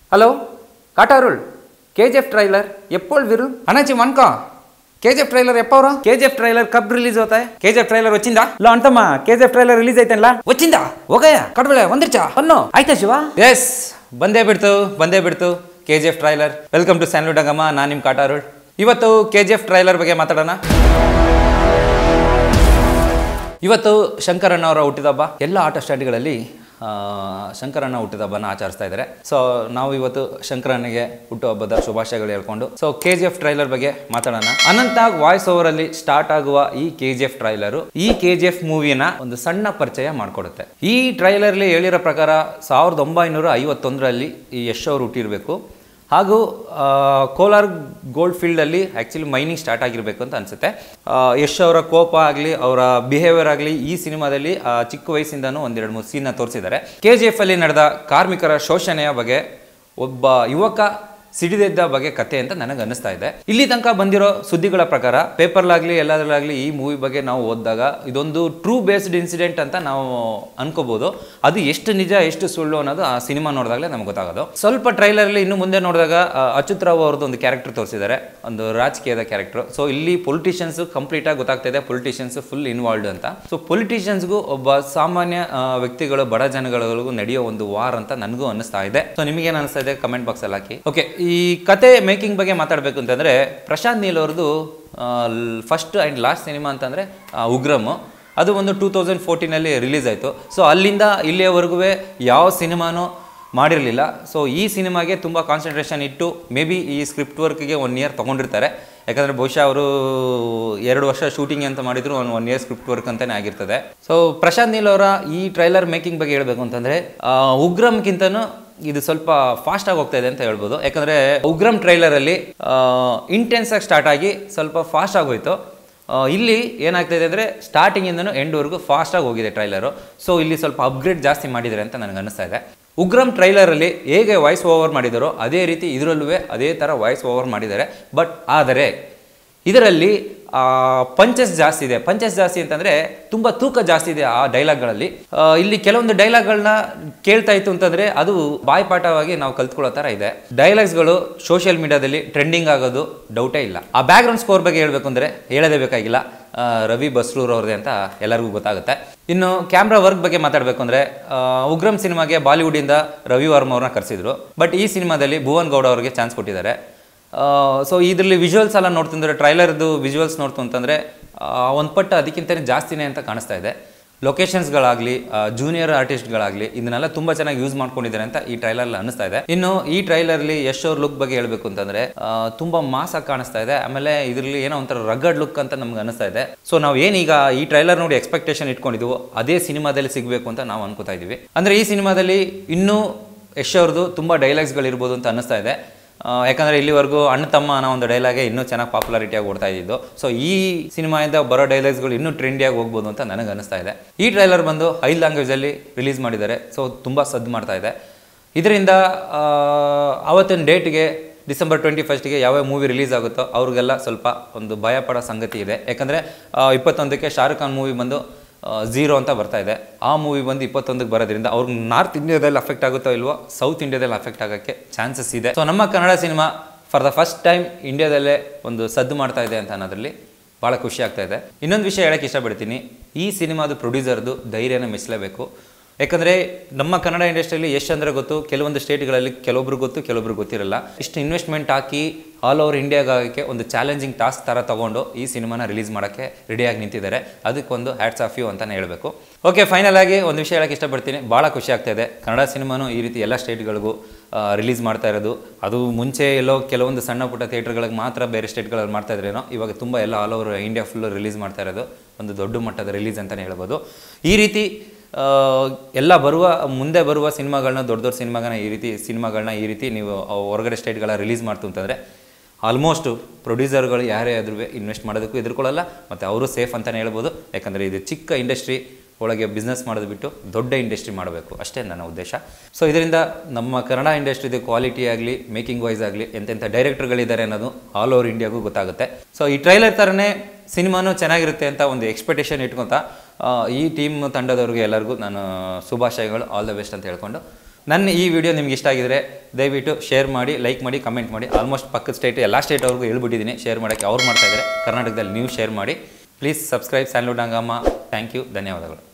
hello காட்டாருள் KGF trailer ఎప్పుడు వీరు అనాచి వన్కా కేజీఎఫ్ ట్రైలర్ ఎప్పవరా కేజీఎఫ్ ట్రైలర్ కబ్ రిలీజ్ అవుతాయి కేజీఎఫ్ ట్రైలర్ వచ్చిందా లో అంతమ్మా కేజీఎఫ్ ట్రైలర్ ರಿಲೀಸ್ ಐತಲ್ಲ వచ్చిందా ಓಗಯ ಕಡ್ಬಳೆ ಒಂದಿರ್ಚಾ ಅನ್ನು ಆಯ್ತಾ ಶಿವ ಎಸ್ ಬಂದೇ ಬಿಡ್ತು ಬಂದೇ ಬಿಡ್ತು K G F trailer welcome to ಸ್ಯಾನ್ಲುಡಂಗಮ್ಮ ನಾನು ನಿಮ್ಮ ಕಾಟಾರುಳ್ ಇವತ್ತು ಕೆ ಜಿ ಎಫ್ ಟ್ರೈಲರ್ ಬಗ್ಗೆ ಮಾತಾಡೋಣ ಇವತ್ತು ಶಂಕರಣ್ಣ ಅವರ ಹುಟ್ಟಿದಬ್ಬ ಎಲ್ಲ ಆಟ ಸ್ಟ್ಯಾಂಡ್ಗಳಲ್ಲಿ ಆ, ಶಂಕರಣ್ಣ ಹುಟ್ಟಿದಬ್ಬನ ಆಚರಿಸ್ತಾ ಇದ್ದಾರೆ ಸೊ ನಾವು ಇವತ್ತು ಶಂಕರಣ್ಣಗೆ ಹುಟ್ಟುಹಬ್ಬದ ಶುಭಾಶಯಗಳು ಹೇಳ್ಕೊಂಡು so K G F trailer ಬಗ್ಗೆ ಮಾತಾಡೋಣ ಅನಂತಾಗ್ ವಾಯ್ಸ್ ಓವರ್ ಅಲ್ಲಿ ಸ್ಟಾರ್ಟ್ ಆಗುವ ಈ ಕೆ ಜಿ ಎಫ್ ಟ್ರೈಲರು ಈ ಕೆ ಜಿ ಎಫ್ ಮೂವಿನ ಒಂದು ಸಣ್ಣ ಪರಿಚಯ ಮಾಡಿಕೊಡುತ್ತೆ ಈ ಟ್ರೈಲರ್ಲಿ ಹೇಳಿರೋ ಪ್ರಕಾರ ಸಾವಿರದ ಒಂಬೈನೂರ ಐವತ್ತೊಂದರಲ್ಲಿ ಈ ಯಶ್ ಅವರು ಹುಟ್ಟಿರಬೇಕು ಹಾಗೂ ಆ, ಕೋಲಾರ್ ಗೋಲ್ಡ್ ಫೀಲ್ಡಲ್ಲಿ ಆ್ಯಕ್ಚುಲಿ ಮೈನಿಂಗ್ ಸ್ಟಾರ್ಟ್ ಆಗಿರಬೇಕು ಅಂತ ಅನಿಸುತ್ತೆ ಯಶ್ ಅವರ ಕೋಪ ಆಗಲಿ ಅವರ ಬಿಹೇವಿಯರ್ ಆಗಲಿ ಈ ಸಿನಿಮಾದಲ್ಲಿ ಆ, ಚಿಕ್ಕ ವಯಸ್ಸಿಂದನೂ ಒಂದೆರಡು ಮೂರು ಸೀನ್ನ ತೋರಿಸಿದ್ದಾರೆ ಕೆ ಜಿ ಎಫ್ ಅಲ್ಲಿ ನಡೆದ ಕಾರ್ಮಿಕರ ಶೋಷಣೆಯ ಬಗ್ಗೆ ಒಬ್ಬ ಯುವಕ ಸಿಡಿದೆದ್ದ ಬಗ್ಗೆ ಕತೆ ಅಂತ ನನಗೆ ಅನ್ನಿಸ್ತಾ ಇದೆ ಇಲ್ಲಿ ತನಕ ಬಂದಿರೋ ಸುದ್ದಿಗಳ ಪ್ರಕಾರ ಪೇಪರ್ಲಾಗಲಿ ಎಲ್ಲದರಲ್ಲಾಗಲಿ ಈ ಮೂವಿ ಬಗ್ಗೆ ನಾವು ಓದಿದಾಗ ಇದೊಂದು ಟ್ರೂ ಬೇಸ್ಡ್ ಇನ್ಸಿಡೆಂಟ್ ಅಂತ ನಾವು ಅನ್ಕೋಬಹುದು ಅದು ಎಷ್ಟು ನಿಜ ಎಷ್ಟು ಸುಳ್ಳು ಅನ್ನೋದು ಆ ಸಿನಿಮಾ ನೋಡಿದಾಗಲೇ ನಮ್ಗೆ ಗೊತ್ತಾಗೋದು ಸ್ವಲ್ಪ ಟ್ರೈಲರಲ್ಲಿ ಇನ್ನು ಮುಂದೆ ನೋಡಿದಾಗ ಆ, ಅಚ್ಯುತ್ ರಾವ್ ಅವ್ರದ್ದು ಒಂದು ಕ್ಯಾರೆಕ್ಟರ್ ತೋರಿಸಿದ್ದಾರೆ ಒಂದು ರಾಜಕೀಯದ ಕ್ಯಾರೆಕ್ಟರ್ ಸೊ ಇಲ್ಲಿ ಪೊಲಿಟಿಷಿಯನ್ಸ್ ಕಂಪ್ಲೀಟ್ ಆಗಿ ಗೊತ್ತಾಗ್ತಾ ಇದೆ ಪೊಲಿಟಿಷಿಯನ್ಸ್ ಫುಲ್ ಇನ್ವಾಲ್ವ್ಡ್ ಅಂತ ಸೊ ಪೊಲಿಟಿಷಿಯನ್ಸ್ಗೂ ಒಬ್ಬ ಸಾಮಾನ್ಯ ಆ, ವ್ಯಕ್ತಿಗಳು ಬಡ ಜನಗಳಿಗೂ ನಡೆಯೋ ಒಂದು ವಾರ್ ಅಂತ ನನಗೂ ಅನ್ನಿಸ್ತಾ ಇದೆ ಸೊ ನಿಮಗೇನು ಅನಿಸ್ತಾ ಇದೆ ಕಮೆಂಟ್ ಬಾಕ್ಸ್ ಅಲ್ಲಿ ಹಾಕಿ ಓಕೆ ಈ ಕತೆ ಮೇಕಿಂಗ್ ಬಗ್ಗೆ ಮಾತಾಡಬೇಕು ಅಂತಂದ್ರೆ ಪ್ರಶಾಂತ್ ನೀಲ್ ಅವ್ರದ್ದು ಫಸ್ಟ್ ಆ್ಯಂಡ್ ಲಾಸ್ಟ್ ಸಿನಿಮಾ ಅಂತಂದ್ರೆ ಆ, ಉಗ್ರಮ್ ಅದು ಒಂದು ಟೂ ತೌಸಂಡ್ ಫೋರ್ಟೀನಲ್ಲಿ ರಿಲೀಸ್ ಆಯಿತು ಸೊ ಅಲ್ಲಿಂದ ಇಲ್ಲಿಯವರೆಗೂ ಯಾವ ಸಿನಿಮಾನೂ ಮಾಡಿರಲಿಲ್ಲ ಸೊ ಈ ಸಿನಿಮಾಗೆ ತುಂಬ ಕಾನ್ಸಂಟ್ರೇಷನ್ ಇಟ್ಟು ಮೇ ಬಿ ಈ ಸ್ಕ್ರಿಪ್ಟ್ ವರ್ಕ್ಗೆ ಒನ್ ಇಯರ್ ತೊಗೊಂಡಿರ್ತಾರೆ ಯಾಕಂದರೆ ಬಹುಶಃ ಅವರು ಎರಡು ವರ್ಷ ಶೂಟಿಂಗ್ ಅಂತ ಮಾಡಿದ್ರು ಒಂದು ಒನ್ ಇಯರ್ ಸ್ಕ್ರಿಪ್ಟ್ ವರ್ಕ್ ಅಂತಲೇ ಆಗಿರ್ತದೆ ಸೊ ಪ್ರಶಾಂತ್ ನೀಲ್ ಅವರ ಈ ಟ್ರೈಲರ್ ಮೇಕಿಂಗ್ ಬಗ್ಗೆ ಹೇಳಬೇಕು ಅಂತಂದರೆ ಉಗ್ರಮ್ಗಿಂತನೂ ಇದು ಸ್ವಲ್ಪ ಫಾಸ್ಟ್ ಆಗಿ ಹೋಗ್ತಾ ಇದೆ ಅಂತ ಹೇಳ್ಬೋದು ಯಾಕಂದರೆ ಉಗ್ರಮ್ ಟ್ರೈಲರಲ್ಲಿ ಇಂಟೆನ್ಸ್ ಆಗಿ ಸ್ಟಾರ್ಟ್ ಆಗಿ ಸ್ವಲ್ಪ ಫಾಸ್ಟ್ ಆಗೋಯ್ತು ಆ, ಇಲ್ಲಿ ಏನಾಗ್ತಿದೆ ಅಂದರೆ ಸ್ಟಾರ್ಟಿಂಗಿಂದನೂ ಎಂಡ್ವರೆಗೂ ಫಾಸ್ಟಾಗಿ ಹೋಗಿದೆ ಟ್ರೈಲರು ಸೊ ಇಲ್ಲಿ ಸ್ವಲ್ಪ ಅಪ್ಗ್ರೇಡ್ ಜಾಸ್ತಿ ಮಾಡಿದ್ದಾರೆ ಅಂತ ನನಗೆ ಅನಿಸ್ತಾ ಇದೆ ಉಗ್ರಮ್ ಟ್ರೈಲರಲ್ಲಿ ಹೇಗೆ ವಾಯ್ಸ್ ಓವರ್ ಮಾಡಿದಾರೋ ಅದೇ ರೀತಿ ಇದರಲ್ಲೂ ಅದೇ ಥರ ವಾಯ್ಸ್ ಓವರ್ ಮಾಡಿದ್ದಾರೆ ಬಟ್ ಆದರೆ ಇದರಲ್ಲಿ ಪಂಚಸ್ ಜಾಸ್ತಿ ಇದೆ ಪಂಚಸ್ ಜಾಸ್ತಿ ಅಂತಂದರೆ ತುಂಬ ತೂಕ ಜಾಸ್ತಿ ಇದೆ ಆ ಡೈಲಾಗ್ಗಳಲ್ಲಿ ಆ, ಇಲ್ಲಿ ಕೆಲವೊಂದು ಡೈಲಾಗ್ಗಳನ್ನ ಕೇಳ್ತಾ ಇತ್ತು ಅಂತಂದರೆ ಅದು ಬಾಯ್ಪಾಠವಾಗಿ ನಾವು ಕಲ್ತ್ಕೊಳ್ಳೋ ಥರ ಇದೆ ಡೈಲಾಗ್ಸ್ಗಳು ಸೋಷಿಯಲ್ ಮೀಡಿಯಾದಲ್ಲಿ ಟ್ರೆಂಡಿಂಗ್ ಆಗೋದು ಡೌಟೇ ಇಲ್ಲ ಆ ಬ್ಯಾಕ್ಗ್ರೌಂಡ್ ಸ್ಕೋರ್ ಬಗ್ಗೆ ಹೇಳಬೇಕು ಅಂದರೆ ಹೇಳೋದೇ ಬೇಕಾಗಿಲ್ಲ ಆ, ರವಿ ಬಸ್ರೂರ್ ಅವ್ರದ್ದೇ ಅಂತ ಎಲ್ಲರಿಗೂ ಗೊತ್ತಾಗುತ್ತೆ ಇನ್ನು ಕ್ಯಾಮ್ರಾ ವರ್ಕ್ ಬಗ್ಗೆ ಮಾತಾಡಬೇಕು ಅಂದರೆ ಉಗ್ರಂ ಸಿನಿಮಾಗೆ ಬಾಲಿವುಡಿಂದ ರವಿ ವರ್ಮ ಅವ್ರನ್ನ ಕರೆಸಿದ್ರು ಬಟ್ ಈ ಸಿನಿಮಾದಲ್ಲಿ ಭುವನ್ ಗೌಡ ಅವ್ರಿಗೆ ಚಾನ್ಸ್ ಕೊಟ್ಟಿದ್ದಾರೆ ಸೊ ಇದರಲ್ಲಿ ವಿಜುವಲ್ಸ್ ಎಲ್ಲ ನೋಡ್ತಂದ್ರೆ ಟ್ರೈಲರ್ದು ವಿಜುವಲ್ಸ್ ನೋಡ್ತು ಅಂತಂದರೆ ಒಂದು ಪಟ್ಟು ಅದಕ್ಕಿಂತಲೇ ಜಾಸ್ತಿನೇ ಅಂತ ಕಾಣಿಸ್ತಾ ಇದೆ ಲೊಕೇಶನ್ಸ್ಗಳಾಗಲಿ ಜೂನಿಯರ್ ಆರ್ಟಿಸ್ಟ್ಗಳಾಗಲಿ ಇದನ್ನೆಲ್ಲ ತುಂಬ ಚೆನ್ನಾಗಿ ಯೂಸ್ ಮಾಡ್ಕೊಂಡಿದ್ದಾರೆ ಅಂತ ಈ ಟ್ರೈಲರ್ ಅನ್ನಿಸ್ತಾ ಇದೆ ಇನ್ನು ಈ ಟ್ರೈಲರ್ಲಿ ಯಶ್ ಅವ್ರ ಲುಕ್ ಬಗ್ಗೆ ಹೇಳಬೇಕು ಅಂತಂದ್ರೆ ಆ, ತುಂಬಾ ಮಾಸ್ ಆಗಿ ಕಾಣಿಸ್ತಾ ಇದೆ ಆಮೇಲೆ ಇದರಲ್ಲಿ ಏನೋ ಒಂಥರ ರಗಡ್ ಲುಕ್ ಅಂತ ನಮ್ಗೆ ಅನಿಸ್ತಾ ಇದೆ ಸೊ ನಾವು ಏನೀಗ ಈ ಟ್ರೈಲರ್ ನೋಡಿ ಎಕ್ಸ್ಪೆಕ್ಟೇಷನ್ ಇಟ್ಕೊಂಡಿದ್ವು ಅದೇ ಸಿನಿಮಾದಲ್ಲಿ ಸಿಗಬೇಕು ಅಂತ ನಾವು ಅನ್ಕೋತಾ ಇದೀವಿ ಅಂದ್ರೆ ಈ ಸಿನಿಮಾದಲ್ಲಿ ಇನ್ನೂ ಯಶ್ ಅವ್ರದ್ದು ತುಂಬ ಡೈಲಾಗ್ಸ್ಗಳಿರ್ಬೋದು ಅಂತ ಅನ್ನಿಸ್ತಾ ಇದೆ ಆ, ಯಾಕಂದ್ರೆ ಇಲ್ಲಿವರೆಗೂ ಅಣ್ಣ ತಮ್ಮ ಅನ್ನೋ ಒಂದು ಡೈಲಾಗೆ ಇನ್ನೂ ಚೆನ್ನಾಗಿ ಪಾಪ್ಯುಲಾರಿಟಿಯಾಗಿ ಓಡ್ತಾ ಇದ್ದಿದ್ದು ಸೊ ಈ ಸಿನಿಮಾಯಿಂದ ಬರೋ ಡೈಲಾಗ್ಸ್ಗಳು ಇನ್ನೂ ಟ್ರೆಂಡಿಯಾಗಿ ಹೋಗ್ಬೋದು ಅಂತ ನನಗೆ ಅನಿಸ್ತಾ ಇದೆ ಈ ಟ್ರೈಲರ್ ಬಂದು ಐದು ಲ್ಯಾಂಗ್ವೇಜಲ್ಲಿ ರಿಲೀಸ್ ಮಾಡಿದ್ದಾರೆ ಸೊ ತುಂಬ ಸದ್ದು ಮಾಡ್ತಾ ಇದೆ ಇದರಿಂದ ಆ, ಆವತ್ತಿನ ಡೇಟ್ಗೆ ಡಿಸೆಂಬರ್ ಟ್ವೆಂಟಿ ಫಸ್ಟ್ಗೆ ಯಾವ್ಯಾವ ಮೂವಿ ರಿಲೀಸ್ ಆಗುತ್ತೋ ಅವ್ರಿಗೆಲ್ಲ ಸ್ವಲ್ಪ ಒಂದು ಭಯ ಪಡೋ ಸಂಗತಿ ಇದೆ ಯಾಕಂದರೆ ಇಪ್ಪತ್ತೊಂದಕ್ಕೆ ಶಾರುಖ್ ಖಾನ್ ಮೂವಿ ಬಂದು ಝೀರೋ ಅಂತ ಬರ್ತಾ ಇದೆ ಆ ಮೂವಿ ಬಂದು ಇಪ್ಪತ್ತೊಂದಕ್ಕೆ ಬರೋದ್ರಿಂದ ಅವ್ರಿಗೆ ನಾರ್ತ್ ಇಂಡಿಯಾದಲ್ಲಿ ಅಫೆಕ್ಟ್ ಆಗುತ್ತೋ ಇಲ್ವೋ ಸೌತ್ ಇಂಡಿಯಾದಲ್ಲಿ ಅಫೆಕ್ಟ್ ಆಗೋಕ್ಕೆ ಚಾನ್ಸಸ್ ಇದೆ ಸೊ ನಮ್ಮ Kannada cinema for the first time ಇಂಡಿಯಾದಲ್ಲೇ ಒಂದು ಸದ್ದು ಮಾಡ್ತಾ ಇದೆ ಅಂತ ಅನ್ನೋದ್ರಲ್ಲಿ ಭಾಳ ಖುಷಿ ಆಗ್ತಾ ಇದೆ ಇನ್ನೊಂದು ವಿಷಯ ಹೇಳಕ್ಕೆ ಇಷ್ಟಪಡ್ತೀನಿ ಈ ಸಿನಿಮಾದ ಪ್ರೊಡ್ಯೂಸರ್ದು ಧೈರ್ಯನ ಮೆಚ್ಚಲೇಬೇಕು ಯಾಕಂದರೆ ನಮ್ಮ ಕನ್ನಡ ಇಂಡಸ್ಟ್ರಿಯಲ್ಲಿ ಎಷ್ಟು ಅಂದರೆ ಗೊತ್ತು ಕೆಲವೊಂದು ಸ್ಟೇಟ್ಗಳಲ್ಲಿ ಕೆಲವೊಬ್ರು ಗೊತ್ತು ಕೆಲವೊಬ್ರು ಗೊತ್ತಿರಲ್ಲ ಇಷ್ಟು ಇನ್ವೆಸ್ಟ್ಮೆಂಟ್ ಹಾಕಿ ಆಲ್ ಓವರ್ ಇಂಡಿಯಾಗಾಗಕ್ಕೆ ಒಂದು ಚಾಲೆಂಜಿಂಗ್ ಟಾಸ್ಕ್ ಥರ ತಗೊಂಡು ಈ ಸಿನಿಮಾನ ರಿಲೀಸ್ ಮಾಡೋಕ್ಕೆ ರೆಡಿಯಾಗಿ ನಿಂತಿದ್ದಾರೆ ಅದಕ್ಕೊಂದು ಹ್ಯಾಟ್ಸ್ ಆಫ್ ಯು ಅಂತಲೇ ಹೇಳಬೇಕು ಓಕೆ ಫೈನಲ್ ಆಗಿ ಒಂದು ವಿಷಯ ಹೇಳಕ್ಕೆ ಇಷ್ಟಪಡ್ತೀನಿ ಭಾಳ ಖುಷಿ ಆಗ್ತಾ ಇದೆ ಕನ್ನಡ ಸಿನಿಮಾನು ಈ ರೀತಿ ಎಲ್ಲ ಸ್ಟೇಟ್ಗಳಿಗೂ ರಿಲೀಸ್ ಮಾಡ್ತಾ ಇರೋದು ಅದು ಮುಂಚೆ ಎಲ್ಲೋ ಕೆಲವೊಂದು ಸಣ್ಣ ಪುಟ್ಟ ಥಿಯೇಟರ್ಗಳಿಗೆ ಮಾತ್ರ ಬೇರೆ ಸ್ಟೇಟ್ಗಳಲ್ಲಿ ಮಾಡ್ತಾ ಇದ್ರೇನೋ ಇವಾಗ ತುಂಬ ಎಲ್ಲ all over India full release ಮಾಡ್ತಾ ಇರೋದು ಒಂದು ದೊಡ್ಡ ಮಟ್ಟದ ರಿಲೀಸ್ ಅಂತಲೇ ಹೇಳ್ಬೋದು ಈ ರೀತಿ ಆ, ಎಲ್ಲ ಬರುವ ಮುಂದೆ ಬರುವ ಸಿನಿಮಾಗಳನ್ನ ದೊಡ್ಡ ದೊಡ್ಡ ಸಿನಿಮಾಗಳನ್ನ ಈ ರೀತಿ ಸಿನಿಮಾಗಳನ್ನ ಈ ರೀತಿ ನೀವು ಆ ಹೊರಗಡೆ ಸ್ಟೇಟ್ಗಳ ರಿಲೀಸ್ ಮಾಡ್ತು ಅಂತಂದರೆ ಆಲ್ಮೋಸ್ಟು ಪ್ರೊಡ್ಯೂಸರ್ಗಳು ಯಾರೇ ಆದ್ರೂ ಇನ್ವೆಸ್ಟ್ ಮಾಡೋದಕ್ಕೂ ಎದುರ್ಕೊಳ್ಳಲ್ಲ ಮತ್ತು ಅವರು ಸೇಫ್ ಅಂತಲೇ ಹೇಳ್ಬೋದು ಯಾಕಂದರೆ ಇದು ಚಿಕ್ಕ ಇಂಡಸ್ಟ್ರಿ ಒಳಗೆ ಬಿಸ್ನೆಸ್ ಮಾಡೋದು ಬಿಟ್ಟು ದೊಡ್ಡ ಇಂಡಸ್ಟ್ರಿ ಮಾಡಬೇಕು ಅಷ್ಟೇ ನನ್ನ ಉದ್ದೇಶ ಸೊ ಇದರಿಂದ ನಮ್ಮ ಕನ್ನಡ ಇಂಡಸ್ಟ್ರಿದು ಕ್ವಾಲಿಟಿ ಆಗಲಿ ಮೇಕಿಂಗ್ ವೈಸ್ ಆಗಲಿ ಎಂತೆಂಥ ಡೈರೆಕ್ಟರ್ಗಳಿದ್ದಾರೆ ಅನ್ನೋದು ಆಲ್ ಓವರ್ ಇಂಡಿಯಾಗೂ ಗೊತ್ತಾಗುತ್ತೆ ಸೊ ಈ ಟ್ರೈಲರ್ ಥರನೇ ಸಿನಿಮಾನೂ ಚೆನ್ನಾಗಿರುತ್ತೆ ಅಂತ ಒಂದು ಎಕ್ಸ್ಪೆಕ್ಟೇಷನ್ ಇಟ್ಕೊತ ಆ, ಈ ಟೀಮ್ ತಂಡದವ್ರಿಗೆ ಎಲ್ಲರಿಗೂ ನಾನು ಶುಭಾಶಯಗಳು ಆಲ್ ದ ಬೆಸ್ಟ್ ಅಂತ ಹೇಳ್ಕೊಂಡು ನನ್ನ ಈ ವಿಡಿಯೋ ನಿಮ್ಗೆ ಇಷ್ಟ ಆಗಿದ್ರೆ ದಯವಿಟ್ಟು ಶೇರ್ ಮಾಡಿ ಲೈಕ್ ಮಾಡಿ ಕಮೆಂಟ್ ಮಾಡಿ ಆಲ್ಮೋಸ್ಟ್ ಪಕ್ಕದ ಸ್ಟೇಟ್ ಎಲ್ಲ ಸ್ಟೇಟ್ವರೆಗೂ ಹೇಳ್ಬಿಟ್ಟಿದ್ದೀನಿ ಶೇರ್ ಮಾಡೋಕ್ಕೆ ಅವ್ರು ಮಾಡ್ತಾ ಇದ್ದಾರೆ ಕರ್ನಾಟಕದಲ್ಲಿ ನೀವು ಶೇರ್ ಮಾಡಿ ಪ್ಲೀಸ್ ಸಬ್ಸ್ಕ್ರೈಬ್ ಸ್ಯಾನ್ಲುಡ್ ಹಂಗಮ್ಮ ಥ್ಯಾಂಕ್ ಯು ಧನ್ಯವಾದಗಳು